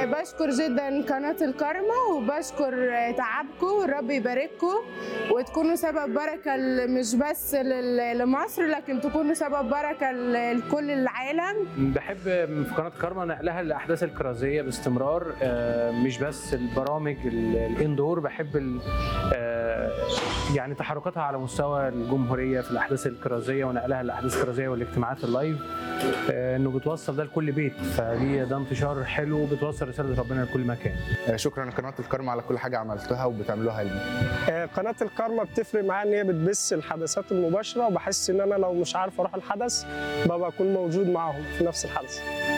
آه، بشكر جدا قناة الكرمة وبشكر آه، تعبكم الرب يبارككم وتكونوا سبب بركة ل- مش بس لل- لمصر لكن تكونوا سبب بركة ل- لكل العالم بحب في قناه كارما نقلها الاحداث الكرازيه باستمرار آه، مش بس البرامج ال- الاندور بحب ال- آه، يعني تحركاتها على مستوى الجمهوريه في الاحداث الكرازيه ونقلها الاحداث الكرازيه والاجتماعات اللايف آه، انه بتوصل ده لكل بيت فدي ده انتشار حلو بتوصل رساله ربنا لكل مكان آه، شكرا لقناه الكرم على كل حاجه عملتوها وبتعملوها لي آه، قناة الكارما بتفرق معايا ان هي بتبث الحدثات المباشرة وبحس ان انا لو مش عارف اروح الحدث ببقى اكون موجود معاهم في نفس الحدث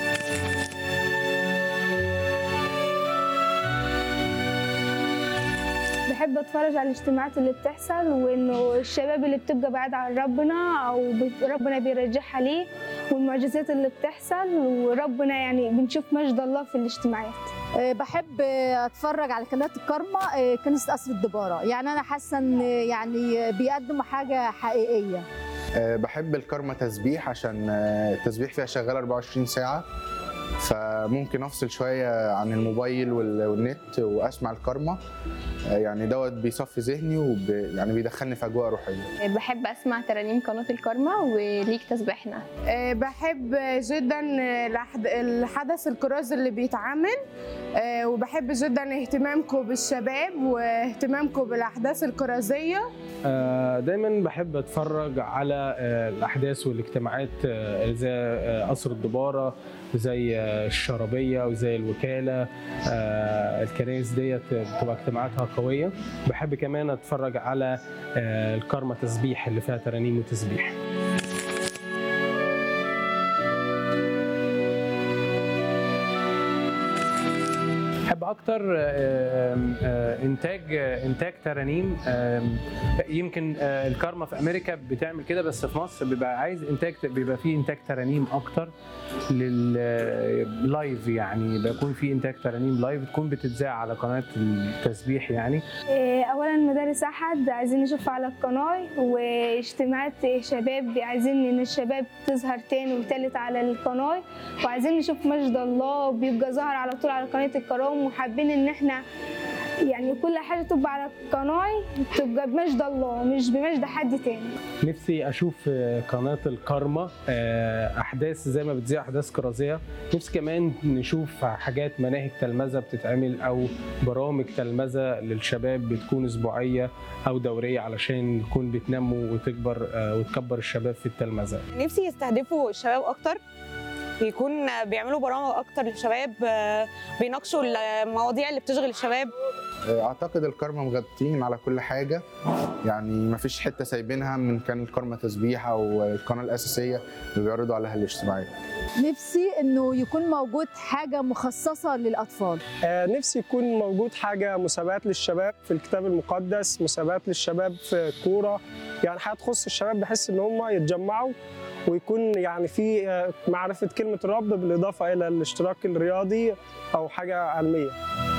بحب اتفرج على الاجتماعات اللي بتحصل وانه الشباب اللي بتبقى بعيد عن ربنا او بت- ربنا بيرجعها ليه والمعجزات اللي بتحصل وربنا يعني بنشوف مجد الله في الاجتماعات آه، بحب آه، اتفرج على قناه الكرمة آه، كنيسه قصر الدباره يعني انا حاسه ان آه، يعني بيقدموا حاجه حقيقيه آه، بحب الكرمة تسبيح عشان آه، التسبيح فيها شغال 24 ساعة فممكن افصل شوية عن الموبايل وال- والنت واسمع الكرمة آه، يعني دوت بيصفي ذهني وب... يعني بيدخلني في اجواء روحية بحب اسمع ترانيم قناه الكارما وليك تسبيحنا آه، بحب جدا الأحد- الحدث الكراز اللي بيتعمل آه، وبحب جدا اهتمامكم بالشباب واهتمامكم بالاحداث الكرازيه آه، دايما بحب اتفرج على آه، الاحداث والاجتماعات آه، زي آه، قصر الدباره زي آه، الشرابيه وزي الوكاله آه، الكنائس ديت بتبقى اجتماعاتها قويه بحب كمان اتفرج على آه، الكارما تسبيح اللي فيها ترانيم وتسبيح بحب اكتر آم، آه، انتاج آه، انتاج ترانيم آم، يمكن آه، الكارما في امريكا بتعمل كده بس في مصر بيبقى عايز انتاج بيبقى فيه انتاج ترانيم اكتر لللايف يعني بيكون في انتاج ترانيم لايف تكون بتتذاع على قناه التسبيح يعني إيه، اولا مدارس احد عايزين نشوفها على القناه واجتماعات شباب عايزين ان الشباب تظهر تاني وتالت على القناه وعايزين نشوف مجد الله بيبقى ظاهر على طول على قناه الكرام وحابين ان احنا يعني كل حاجه تبقى على القناه تبقى بمجد الله مش بمجد حد تاني نفسي اشوف آه، قناه الكارما آه، احداث زي ما بتذيع احداث كرازيه نفسي كمان نشوف حاجات مناهج تلمذه بتتعمل او برامج تلمذه للشباب بتكون اسبوعيه او دوريه علشان نكون بتنمو وتكبر آه، وتكبر الشباب في التلمذه نفسي يستهدفوا الشباب اكتر يكون بيعملوا برامج اكتر للشباب آه، بيناقشوا المواضيع اللي بتشغل الشباب آه، اعتقد الكرمة مغطين على كل حاجة يعني مفيش حتة سايبينها من كان الكرمة تسبيح او القناة الاساسية اللي بيعرضوا عليها الاجتماعات نفسي انه يكون موجود حاجه مخصصه للاطفال آه، نفسي يكون موجود حاجة مسابقات للشباب في الكتاب المقدس مسابقات للشباب في الكورة يعني حاجة تخص الشباب بحيث ان هم يتجمعوا ويكون يعني في آه، معرفة كلمة الرب بالإضافة إلى الاشتراك الرياضي أو حاجة علمية